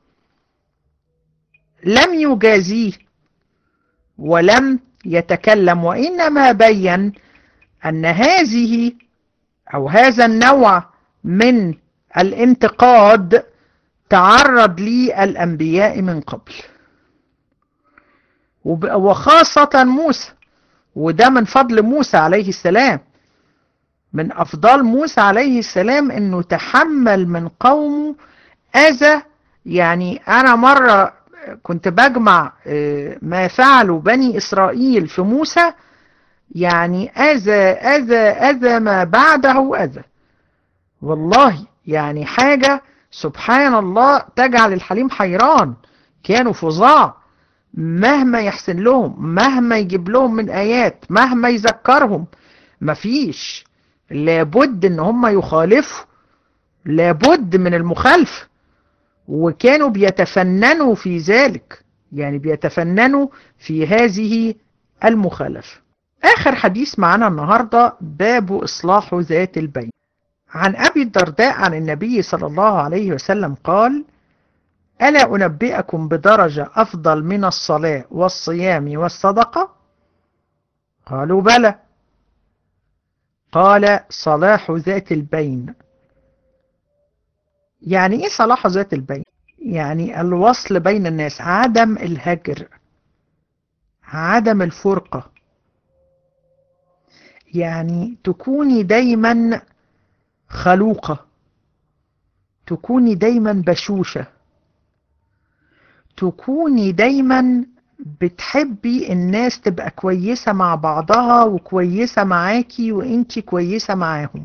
[SPEAKER 1] لم يجازيه ولم يتكلم وإنما بين أن هذه أو هذا النوع من الانتقاد تعرض لي الأنبياء من قبل وخاصة موسى وده من فضل موسى عليه السلام من أفضال موسى عليه السلام أنه تحمل من قومه أذى يعني أنا مرة كنت بجمع ما فعلوا بني إسرائيل في موسى يعني أذى أذى أذى ما بعده أذى والله يعني حاجة سبحان الله تجعل الحليم حيران كانوا فظاع مهما يحسن لهم مهما يجيب لهم من آيات مهما يذكرهم مفيش لابد ان هم يخالفوا لابد من المخالفة وكانوا بيتفننوا في ذلك يعني بيتفننوا في هذه المخالفة آخر حديث معنا النهاردة باب إصلاح ذات البين عن أبي الدرداء عن النبي صلى الله عليه وسلم قال ألا أنبئكم بدرجة أفضل من الصلاة والصيام والصدقة قالوا بلى قال صلاح ذات البين يعني ايه صلاح ذات البين يعني الوصل بين الناس عدم الهجر عدم الفرقة يعني تكوني دايما خلوقة تكوني دايما بشوشة تكوني دايما بتحبي الناس تبقى كويسة مع بعضها وكويسة معاكي وانتي كويسة معاهم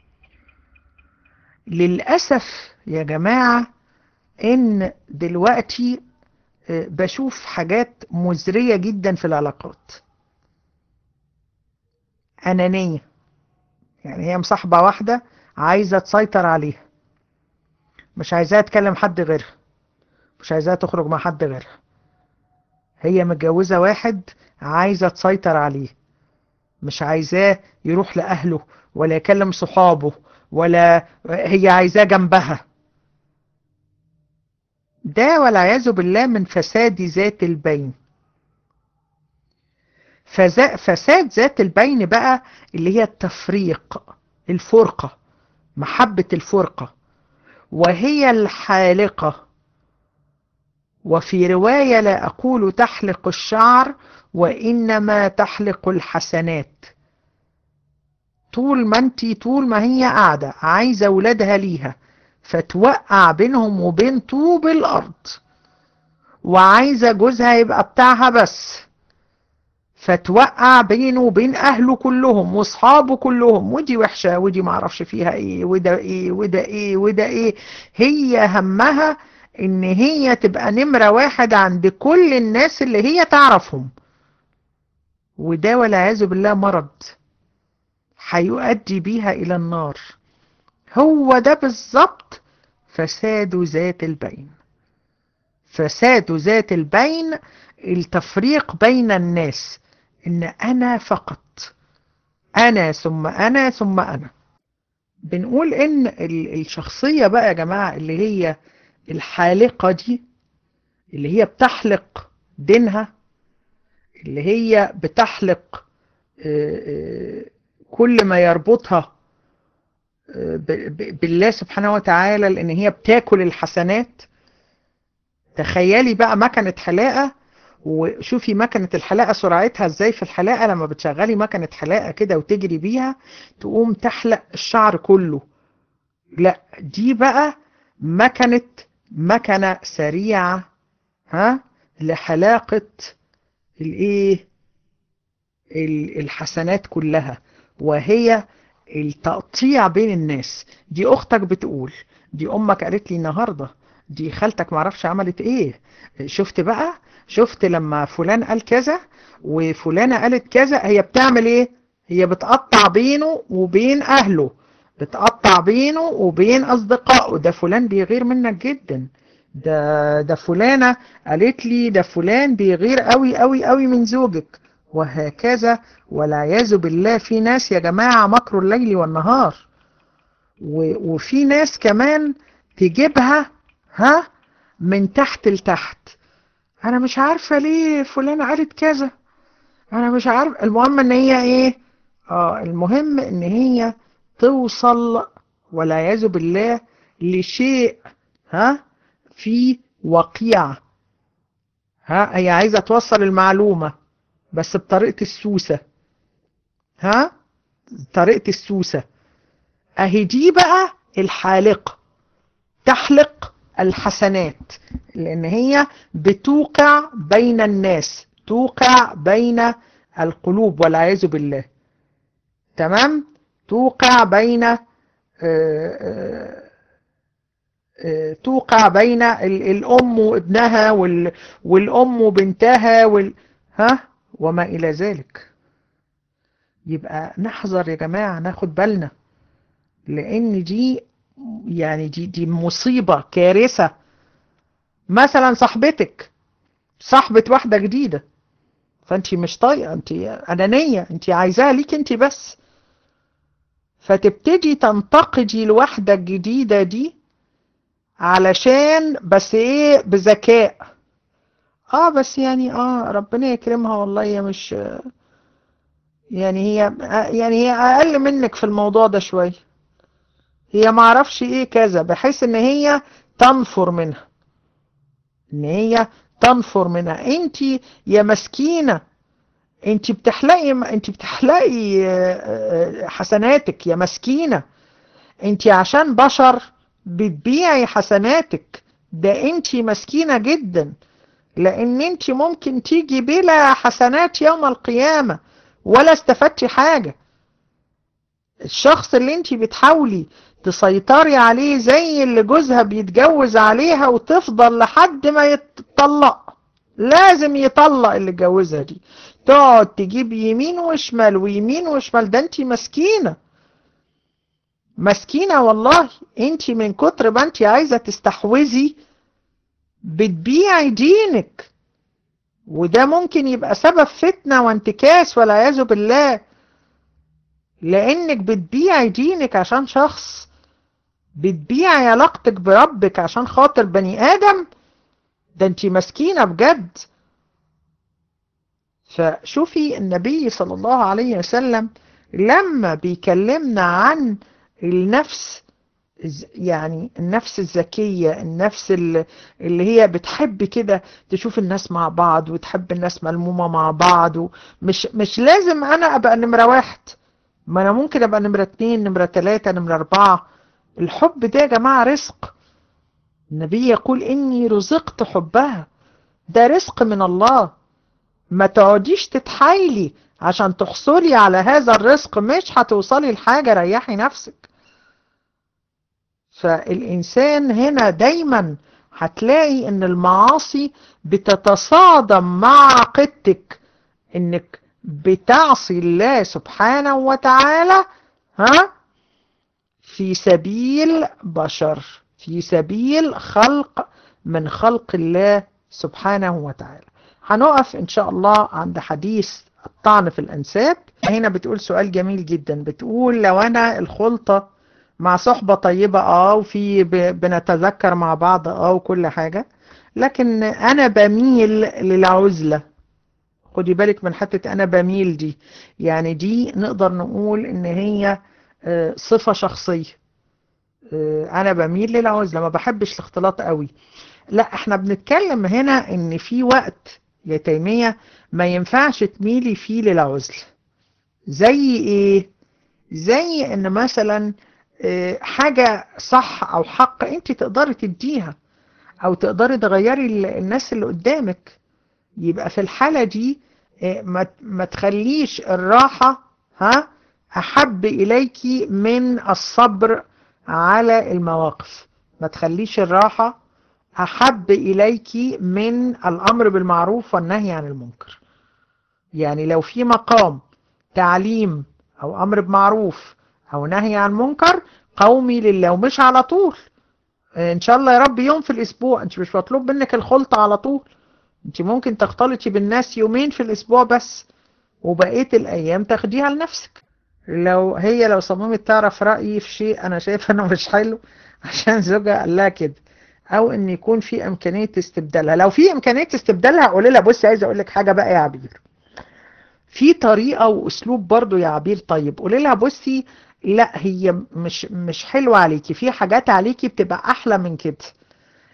[SPEAKER 1] للأسف يا جماعة ان دلوقتي بشوف حاجات مزرية جدا في العلاقات أنانية يعني هي مصاحبة واحدة عايزة تسيطر عليها مش عايزاها تكلم حد غيرها مش عايزاها تخرج مع حد غيرها هي متجوزة واحد عايزة تسيطر عليه مش عايزاه يروح لأهله ولا يكلم صحابه ولا هي عايزاه جنبها ده والعياذ بالله من فساد ذات البين فساد ذات البين بقى اللي هي التفريق الفرقة محبة الفرقة وهي الحالقة وفي رواية لا أقول تحلق الشعر وإنما تحلق الحسنات طول ما انت طول ما هي قاعدة عايزة ولادها ليها فتوقع بينهم وبين طوب الأرض وعايزة جوزها يبقى بتاعها بس فتوقع بينه وبين أهله كلهم وأصحابه كلهم ودي وحشة ودي معرفش فيها إيه وده إيه وده إيه وده إيه هي همها إن هي تبقى نمرة واحد عند كل الناس اللي هي تعرفهم وده والعياذ بالله مرض هيؤدي بيها إلى النار هو ده بالظبط فساد ذات البين فساد ذات البين التفريق بين الناس ان انا فقط انا ثم انا ثم انا بنقول ان الشخصية بقى يا جماعة اللي هي الحالقة دي اللي هي بتحلق دينها اللي هي بتحلق كل ما يربطها بالله سبحانه وتعالى لان هي بتاكل الحسنات تخيلي بقى مكنة حلاقة وشوفي مكنة الحلاقة سرعتها ازاي في الحلاقة لما بتشغلي مكنة حلاقة كده وتجري بيها تقوم تحلق الشعر كله لا دي بقى مكنة مكنة سريعة ها لحلاقة الايه الحسنات كلها وهي التقطيع بين الناس دي اختك بتقول دي امك قالت لي النهارده دي خالتك معرفش عملت ايه شفت بقى شفت لما فلان قال كذا وفلانة قالت كذا هي بتعمل ايه هي بتقطع بينه وبين اهله بتقطع بينه وبين اصدقائه ده فلان بيغير منك جدا ده ده فلانة قالت لي ده فلان بيغير قوي قوي قوي من زوجك وهكذا والعياذ بالله في ناس يا جماعة مكر الليل والنهار وفي ناس كمان تجيبها ها من تحت لتحت انا مش عارفة ليه فلانة قالت كذا انا مش عارف المهم ان هي ايه اه المهم ان هي توصل والعياذ بالله لشيء ها في وقيعة ها هي عايزة توصل المعلومة بس بطريقة السوسة ها طريقة السوسة اهي دي بقى الحالقة تحلق الحسنات لان هي بتوقع بين الناس توقع بين القلوب والعياذ بالله تمام توقع بين آآ آآ توقع بين الأم وابنها والأم وبنتها وال... ها وما إلى ذلك يبقى نحذر يا جماعة ناخد بالنا لأن دي يعني دي دي مصيبة كارثة مثلا صاحبتك صاحبة واحدة جديدة فانت مش طايقة انت أنانية انت عايزاها ليك انت بس فتبتدي تنتقدي الواحدة الجديدة دي علشان بس ايه بذكاء اه بس يعني اه ربنا يكرمها والله هي مش يعني هي يعني هي اقل منك في الموضوع ده شوية هي معرفش ايه كذا بحيث ان هي تنفر منها ان هي تنفر منها انت يا مسكينة انت بتحلقي انت بتحلقي حسناتك يا مسكينة انت عشان بشر بتبيعي حسناتك ده انت مسكينة جدا لان انت ممكن تيجي بلا حسنات يوم القيامة ولا استفدتي حاجة الشخص اللي انت بتحاولي تسيطري عليه زي اللي جوزها بيتجوز عليها وتفضل لحد ما يتطلق لازم يطلق اللي اتجوزها دي تقعد تجيب يمين وشمال ويمين وشمال ده انت مسكينه مسكينة والله انت من كتر ما انت عايزة تستحوذي بتبيعي دينك وده ممكن يبقى سبب فتنة وانتكاس والعياذ بالله لانك بتبيعي دينك عشان شخص بتبيعي علاقتك بربك عشان خاطر بني ادم ده انت مسكينة بجد فشوفي النبي صلى الله عليه وسلم لما بيكلمنا عن النفس يعني النفس الذكية النفس اللي هي بتحب كده تشوف الناس مع بعض وتحب الناس ملمومة مع بعض مش مش لازم انا ابقى نمرة واحد ما انا ممكن ابقى نمرة اتنين نمرة تلاتة نمرة اربعة الحب ده يا جماعة رزق النبي يقول اني رزقت حبها ده رزق من الله ما تقعديش تتحايلي عشان تحصلي على هذا الرزق مش هتوصلي لحاجة ريحي نفسك فالإنسان هنا دايما هتلاقي ان المعاصي بتتصادم مع عقيدتك انك بتعصي الله سبحانه وتعالى ها في سبيل بشر في سبيل خلق من خلق الله سبحانه وتعالى هنقف ان شاء الله عند حديث الطعن في الانساب هنا بتقول سؤال جميل جدا بتقول لو انا الخلطة مع صحبة طيبة اه وفي بنتذكر مع بعض اه وكل حاجة لكن انا بميل للعزلة خدي بالك من حتة انا بميل دي يعني دي نقدر نقول ان هي صفة شخصية انا بميل للعزلة ما بحبش الاختلاط قوي لا احنا بنتكلم هنا ان في وقت يا تيمية ما ينفعش تميلي فيه للعزلة زي ايه زي ان مثلا حاجة صح او حق انت تقدري تديها او تقدري تغيري الناس اللي قدامك يبقى في الحالة دي ما تخليش الراحة ها احب اليك من الصبر على المواقف ما تخليش الراحة احب اليك من الامر بالمعروف والنهي عن المنكر يعني لو في مقام تعليم او امر بمعروف او نهي عن منكر قومي لله ومش على طول ان شاء الله يا رب يوم في الاسبوع انت مش مطلوب منك الخلطة على طول انت ممكن تختلطي بالناس يومين في الاسبوع بس وبقية الايام تاخديها لنفسك لو هي لو صممت تعرف رأيي في شيء انا شايف انه مش حلو عشان زوجها قال لها كده او ان يكون في امكانية استبدالها لو في امكانية استبدالها قولي لها بصي عايز اقول لك حاجة بقى يا عبير في طريقة واسلوب برضو يا عبير طيب قولي لها بصي لا هي مش مش حلوة عليكي في حاجات عليكي بتبقى احلى من كده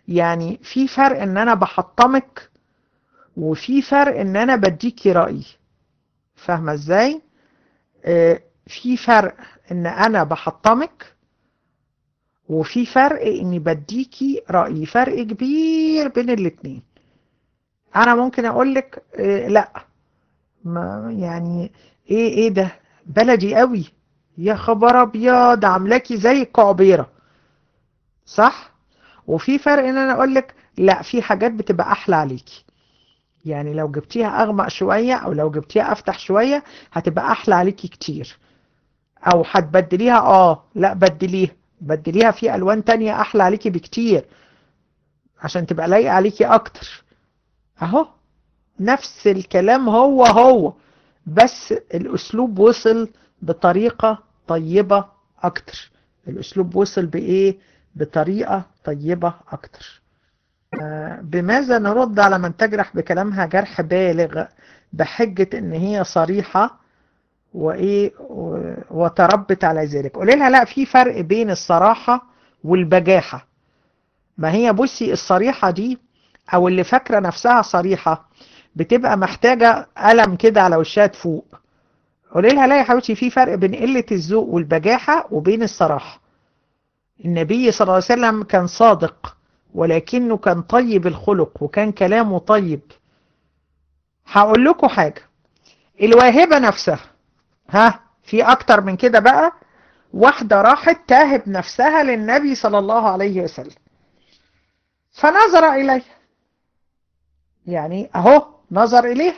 [SPEAKER 1] يعني في فرق ان انا بحطمك وفي فرق ان انا بديكي رأيي فاهمة ازاي آه، في فرق ان انا بحطمك وفي فرق اني بديكي رأيي فرق كبير بين الاتنين انا ممكن اقولك آه، لا ما يعني ايه ايه ده بلدي قوي يا خبر ابيض عاملاكي زي الكعبيره صح وفي فرق ان انا اقولك لا في حاجات بتبقى احلى عليكي يعني لو جبتيها اغمق شويه او لو جبتيها افتح شويه هتبقى احلى عليكي كتير او هتبدليها اه لا بدليها بدليها في الوان تانية احلى عليكي بكتير عشان تبقى لايقه عليكي اكتر اهو نفس الكلام هو هو بس الاسلوب وصل بطريقة طيبة اكتر الاسلوب وصل بايه بطريقة طيبة اكتر آه، بماذا نرد على من تجرح بكلامها جرح بالغ بحجة ان هي صريحة وايه و- وتربت على ذلك قولي لها لا في فرق بين الصراحة والبجاحة ما هي بصي الصريحة دي او اللي فاكرة نفسها صريحة بتبقى محتاجة قلم كده على وشها تفوق قولي لها لا يا حبيبتي في فرق بين قلة الذوق والبجاحة وبين الصراحة النبي صلى الله عليه وسلم كان صادق ولكنه كان طيب الخلق وكان كلامه طيب هقول لكم حاجة الواهبة نفسها ها في اكتر من كده بقى واحدة راحت تاهب نفسها للنبي صلى الله عليه وسلم فنظر إليه يعني اهو نظر إليه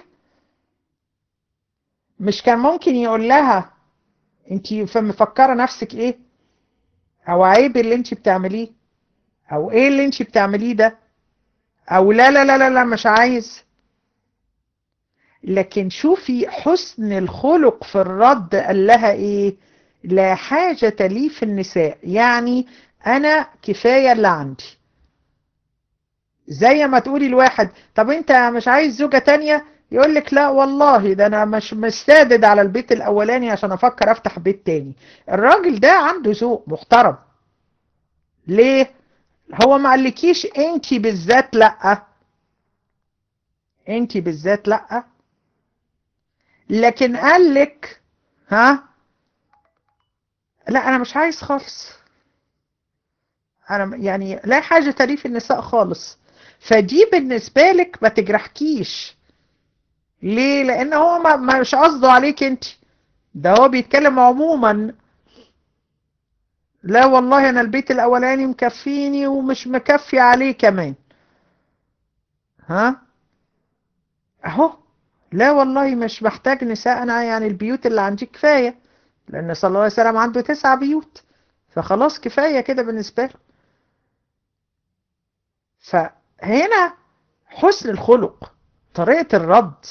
[SPEAKER 1] مش كان ممكن يقول لها انت مفكرة نفسك ايه او عيب اللي انت بتعمليه او ايه اللي انت بتعمليه ده او لا لا لا لا, لا مش عايز لكن شوفي حسن الخلق في الرد قال لها ايه لا حاجة لي في النساء يعني انا كفاية اللي عندي زي ما تقولي الواحد طب انت مش عايز زوجة تانية يقول لك لا والله ده انا مش مستعدد على البيت الاولاني عشان افكر افتح بيت تاني الراجل ده عنده ذوق محترم ليه هو ما قالكيش انت بالذات لا انت بالذات لا لكن قال لك ها لا انا مش عايز خالص انا يعني لا حاجة لي في النساء خالص فدي بالنسبة لك ما تجرحكيش ليه لان هو ما مش قصده عليك انت ده هو بيتكلم عموما لا والله انا البيت الاولاني مكفيني ومش مكفي عليه كمان ها اهو لا والله مش محتاج نساء انا يعني البيوت اللي عندي كفاية لان صلى الله عليه وسلم عنده تسع بيوت فخلاص كفاية كده بالنسبة له فهنا حسن الخلق طريقة الرد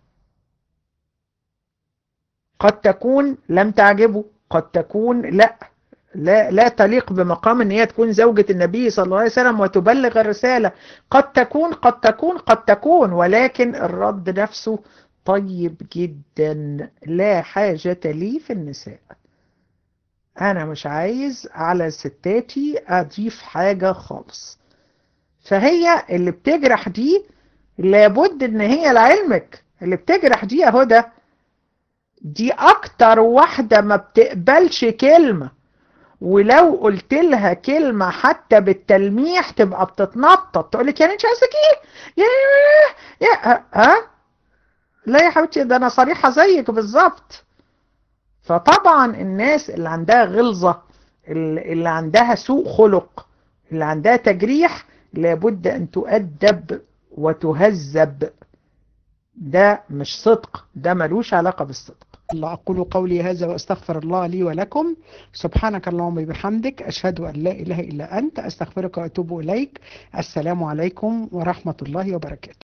[SPEAKER 1] قد تكون لم تعجبه قد تكون لا لا لا تليق بمقام ان هي تكون زوجة النبي صلى الله عليه وسلم وتبلغ الرسالة قد تكون قد تكون قد تكون ولكن الرد نفسه طيب جدا لا حاجة لي في النساء انا مش عايز على ستاتي اضيف حاجة خالص فهي اللي بتجرح دي لابد ان هي لعلمك اللي بتجرح دي اهو ده دي اكتر واحدة ما بتقبلش كلمة ولو قلت لها كلمة حتى بالتلميح تبقى بتتنطط تقول لك يعني انت عايزك ايه يا يا ها لا يا حبيبتي ده انا صريحة زيك بالظبط فطبعا الناس اللي عندها غلظة اللي عندها سوء خلق اللي عندها تجريح لابد ان تؤدب وتهذب ده مش صدق ده ملوش علاقة بالصدق
[SPEAKER 2] الله أقول قولي هذا وأستغفر الله لي ولكم سبحانك اللهم وبحمدك أشهد أن لا إله إلا أنت أستغفرك وأتوب إليك السلام عليكم ورحمة الله وبركاته